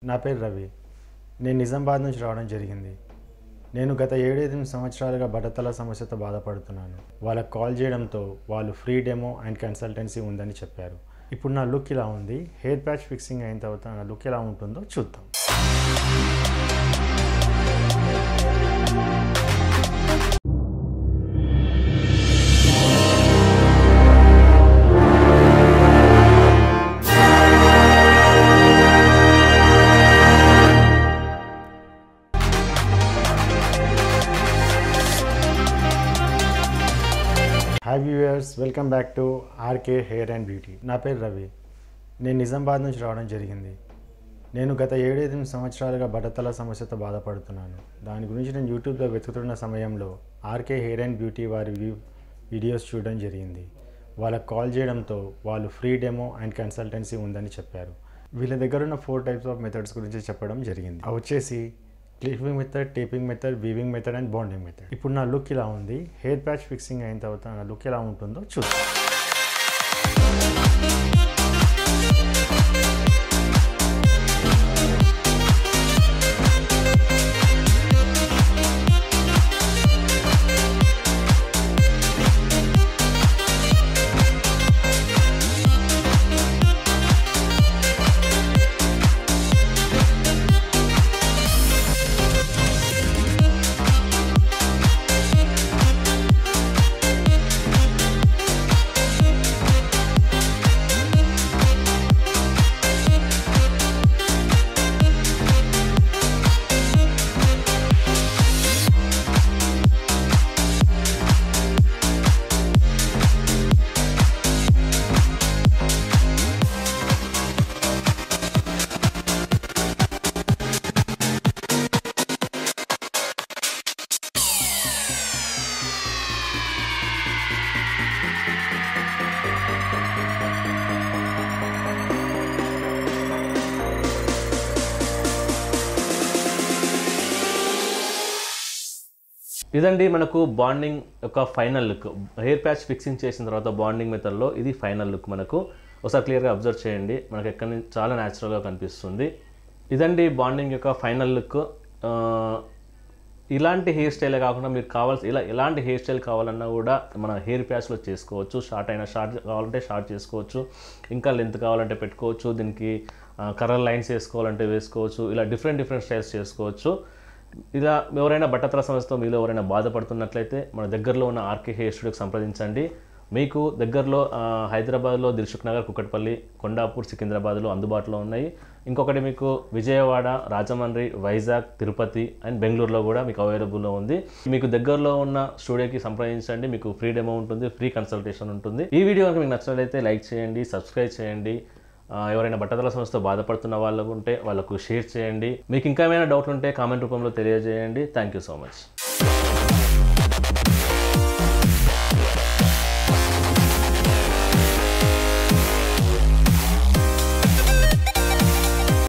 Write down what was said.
నా పేరు రవి నేను నిజామాబాద్ నుంచి రావడం జరిగింది నేను గత ఏడెనిమిది సంవత్సరాలుగా బట్టతల సమస్యతో బాధపడుతున్నాను వాళ్ళకి కాల్ చేయడంతో వాళ్ళు ఫ్రీ డెమో అండ్ కన్సల్టెన్సీ ఉందని చెప్పారు ఇప్పుడు నా లుక్ ఇలా ఉంది హెయిర్ ప్యాచ్ ఫిక్సింగ్ అయిన తర్వాత నా లుక్ ఎలా ఉంటుందో చూద్దాం hi viewers welcome back to RK hair and beauty నా పేరు రవి నేను నిజామాబాద్ నుంచి రావడం జరిగింది నేను గత ఏడెనిమిది సంవత్సరాలుగా బట్టతల సమస్యతో బాధపడుతున్నాను దాని గురించి నేను యూట్యూబ్లో వెతుకుతున్న సమయంలో ఆర్కే హెయిర్ అండ్ బ్యూటీ వారి వ్యూ- వీడియోస్ చూడడం జరిగింది వాళ్ళకి కాల్ చేయడంతో వాళ్ళు ఫ్రీ డెమో అండ్ కన్సల్టెన్సీ ఉందని చెప్పారు వీళ్ళ దగ్గర ఉన్న ఫోర్ టైప్స్ ఆఫ్ మెథడ్స్ గురించి చెప్పడం జరిగింది అవి వచ్చేసి clipping method taping method weaving method and bonding method ఇప్పుడు నా లుక్ ఇలా ఉంది హెయిర్ ప్యాచ్ ఫిక్సింగ్ అయిన తర్వాత నా లుక్ ఎలా ఉంటుందో చూద్దాం ఇదండి మనకు బాండింగ్ యొక్క final look hair patch fixing చేసిన తర్వాత బాండింగ్ మెథడ్లో ఇది ఫైనల్ లుక్ మనకు ఒకసారి క్లియర్గా అబ్జర్వ్ చేయండి మనకు ఎక్కడి నుంచి చాలా న్యాచురల్గా కనిపిస్తుంది ఇదండి బాండింగ్ యొక్క ఫైనల్ లుక్ ఇలాంటి హెయిర్ స్టైలే కాకుండా మీరు కావాల్సి ఇలా ఎలాంటి హెయిర్ స్టైల్ కావాలన్నా కూడా మన హెయిర్ ప్యాచ్లో చేసుకోవచ్చు షార్ట్ అయినా షార్ట్ కావాలంటే షార్ట్ చేసుకోవచ్చు ఇంకా లెంత్ కావాలంటే పెట్టుకోవచ్చు దీనికి కర్రల్ లైన్స్ వేసుకోవాలంటే వేసుకోవచ్చు ఇలా డిఫరెంట్ డిఫరెంట్ స్టైల్స్ చేసుకోవచ్చు ఇలా ఎవరైనా బట్టతల సమస్యతో మీలో ఎవరైనా బాధపడుతున్నట్లయితే మన దగ్గరలో ఉన్న ఆర్కే హెయిర్ స్టూడియోకి సంప్రదించండి మీకు దగ్గరలో ఆ, హైదరాబాద్లో దిల్సుఖ్ నగర్ కుకట్పల్లి కొండాపూర్ సికింద్రాబాద్లో అందుబాటులో ఉన్నాయి ఇంకొకటి మీకు విజయవాడ రాజమండ్రి వైజాగ్ తిరుపతి అండ్ బెంగళూరులో కూడా మీకు అవైలబుల్లో ఉంది మీకు దగ్గరలో ఉన్న స్టూడియోకి సంప్రదించండి మీకు ఫ్రీ డెమో ఉంటుంది ఫ్రీ కన్సల్టేషన్ ఉంటుంది ఈ వీడియో కనుక మీకు నచ్చినట్లయితే లైక్ చేయండి సబ్స్క్రైబ్ చేయండి ఆ, ఎవరైనా బట్టతల సమస్యతో బాధపడుతున్న వాళ్ళు ఉంటే వాళ్ళకు షేర్ చేయండి మీకు ఇంకా ఏమైనా డౌట్లు ఉంటే కామెంట్ రూపంలో తెలియజేయండి థ్యాంక్ యూ సో మచ్